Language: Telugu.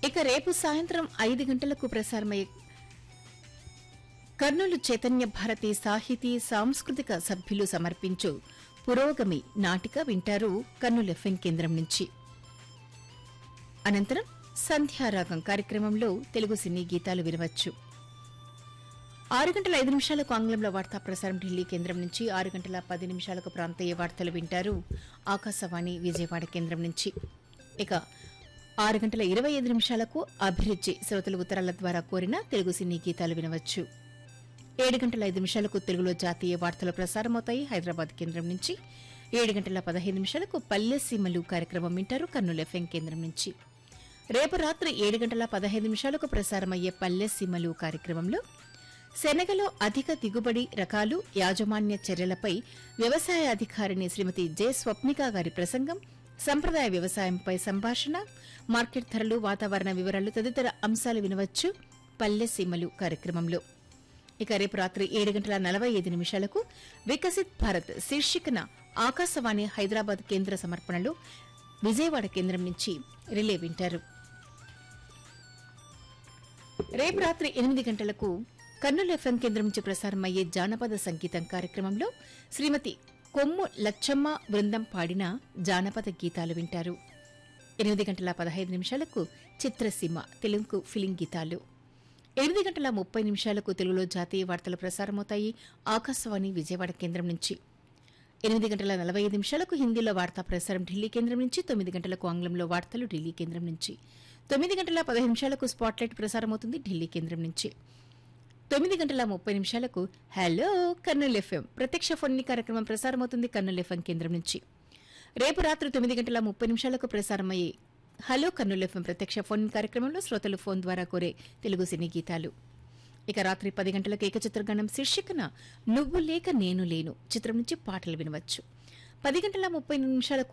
ఇక రేపు సాయంత్రం ఐదు గంటలకు ప్రసారమయ్యే కర్నూలు చైతన్య భారతి సాహితీ సాంస్కృతిక సభ్యులు సమర్పించు పురోగమి నాటిక వింటారు కర్నూలు ఎఫ్ఎం కేంద్రం నుంచి అనంతరం సంధ్యారాగం కార్యక్రమంలో తెలుగు సినీ గీతాలు వినవచ్చు ఆరు గంటల ఐదు నిమిషాలకు ఆంగ్లంలో వార్తా ప్రసారం ఢిల్లీ కేంద్రం నుంచి ఆరు గంటల పది నిమిషాలకు ప్రాంతీయ వార్తలు వింటారు ఆకాశవాణి విజయవాడ కేంద్రం నుంచి ఇక ఆరు గంటల ఇరవై ఐదు నిమిషాలకు అభిరుచి శ్రోతల ఉత్తరాల ద్వారా కోరిన తెలుగు సినీ గీతాలు వినవచ్చు ఏడు గంటల ఐదు నిమిషాలకు తెలుగులో జాతీయ వార్తలు ప్రసారమవుతాయి హైదరాబాద్ కేంద్రం నుంచి ఏడు గంటల పదహైదు నిమిషాలకు పల్లె సీమలు కార్యక్రమం వింటారు కర్నూలు ఎఫ్ఎం కేంద్రం నుంచి రేపు రాత్రి ఏడు గంటల పదహైదు నిమిషాలకు ప్రసారమయ్యే పల్లె సీమలు కార్యక్రమంలో శనగలో అధిక దిగుబడి రకాలు యాజమాన్య చర్యలపై వ్యవసాయ అధికారిని శ్రీమతి జె స్వప్నిక గారి ప్రసంగం సంప్రదాయ వ్యవసాయంపై సంభాషణ మార్కెట్ ధరలు వాతావరణ వివరాలు తదితర అంశాలు వినవచ్చు పల్లె సీమలు కార్యక్రమంలో ఇక రేపు రాత్రి ఏడు గంటల నలభై ఐదు నిమిషాలకు వికసిత్ భారత్ శీర్షికన ఆకాశవాణి హైదరాబాద్ కేంద్ర సమర్పణలో విజయవాడ కేంద్రం నుంచి రిలే వింటారు రేపు రాత్రి ఎనిమిది గంటలకు కర్నూలు ఎఫ్ఎం కేంద్రం నుంచి ప్రసారమయ్యే జానపద సంగీతం కార్యక్రమంలో శ్రీమతి కొమ్ము లచ్చమ్మ బృందం పాడిన జానపద గీతాలు వింటారు ఎనిమిది గంటల పదహైదు నిమిషాలకు చిత్రసీమ తెలుగు ఫిలిం గీతాలు ఎనిమిది గంటల ముప్పై నిమిషాలకు తెలుగులో జాతీయ వార్తలు ప్రసారమవుతాయి ఆకాశవాణి విజయవాడ కేంద్రం నుంచి ఎనిమిది గంటల నలభై ఐదు నిమిషాలకు హిందీలో వార్తా ప్రసారం ఢిల్లీ కేంద్రం నుంచి తొమ్మిది గంటలకు ఆంగ్లంలో వార్తలు ఢిల్లీ కేంద్రం నుంచి తొమ్మిది గంటల పదహైదు నిమిషాలకు స్పాట్లైట్ ప్రసారమవుతుంది ఢిల్లీ కేంద్రం నుంచి తొమ్మిది గంటల ముప్పై నిమిషాలకు హలో కర్నూలు ఎఫ్ఎం ప్రత్యక్ష ఫోన్ కార్యక్రమం ప్రసారమవుతుంది కర్నూలు ఎఫ్ఎం కేంద్రం నుంచి రేపు రాత్రి తొమ్మిది గంటల ముప్పై నిమిషాలకు ప్రసారమయ్యే హలో కర్నూలు ఎఫ్ఎం ప్రత్యక్ష ఫోన్ కార్యక్రమంలో శ్రోతలు ఫోన్ ద్వారా కోరే తెలుగు సినీ గీతాలు ఇక రాత్రి పది గంటలకు ఏకచిత్రగణం శీర్షికన నువ్వు లేక నేను లేను చిత్రం నుంచి పాటలు వినవచ్చు పది గంటల ముప్పై నిమిషాలకు